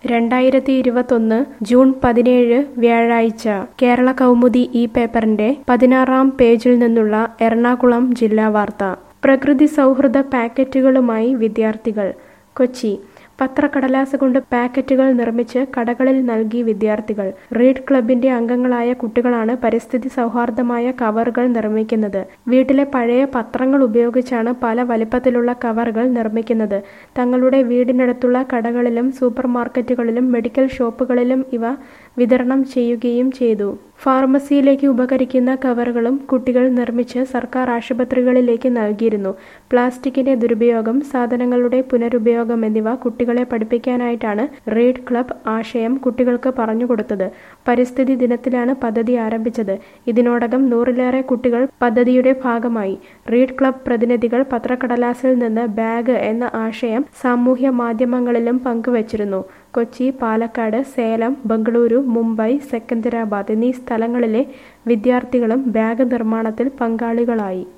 രണ്ടായിരത്തി ഇരുപത്തൊന്ന് ജൂൺ പതിനേഴ് വ്യാഴാഴ്ച കേരള കൗമുദി ഈ പേപ്പറിന്റെ പതിനാറാം പേജിൽ നിന്നുള്ള എറണാകുളം ജില്ലാ വാർത്ത പ്രകൃതി സൗഹൃദ പാക്കറ്റുകളുമായി വിദ്യാർത്ഥികൾ കൊച്ചി പത്രക്കടലാസ് കൊണ്ട് പാക്കറ്റുകൾ നിർമ്മിച്ച് കടകളിൽ നൽകി വിദ്യാർത്ഥികൾ റീഡ് ക്ലബിന്റെ അംഗങ്ങളായ കുട്ടികളാണ് പരിസ്ഥിതി സൗഹാർദ്ദമായ കവറുകൾ നിർമ്മിക്കുന്നത് വീട്ടിലെ പഴയ പത്രങ്ങൾ ഉപയോഗിച്ചാണ് പല വലിപ്പത്തിലുള്ള കവറുകൾ നിർമ്മിക്കുന്നത് തങ്ങളുടെ വീടിനടുത്തുള്ള കടകളിലും സൂപ്പർ മാർക്കറ്റുകളിലും മെഡിക്കൽ ഷോപ്പുകളിലും ഇവ വിതരണം ചെയ്യുകയും ചെയ്തു ഫാർമസിയിലേക്ക് ഉപകരിക്കുന്ന കവറുകളും കുട്ടികൾ നിർമ്മിച്ച് സർക്കാർ ആശുപത്രികളിലേക്ക് നൽകിയിരുന്നു പ്ലാസ്റ്റിക്കിന്റെ ദുരുപയോഗം സാധനങ്ങളുടെ പുനരുപയോഗം എന്നിവ കുട്ടികളെ പഠിപ്പിക്കാനായിട്ടാണ് റീഡ് ക്ലബ് ആശയം കുട്ടികൾക്ക് പറഞ്ഞുകൊടുത്തത് പരിസ്ഥിതി ദിനത്തിലാണ് പദ്ധതി ആരംഭിച്ചത് ഇതിനോടകം നൂറിലേറെ കുട്ടികൾ പദ്ധതിയുടെ ഭാഗമായി റീഡ് ക്ലബ് പ്രതിനിധികൾ പത്രക്കടലാസിൽ നിന്ന് ബാഗ് എന്ന ആശയം സാമൂഹ്യ മാധ്യമങ്ങളിലും പങ്കുവച്ചിരുന്നു കൊച്ചി പാലക്കാട് സേലം ബംഗളൂരു മുംബൈ സെക്കന്ദരാബാദ് എന്നീ സ്ഥലങ്ങളിലെ വിദ്യാർത്ഥികളും ബാഗ് നിർമ്മാണത്തിൽ പങ്കാളികളായി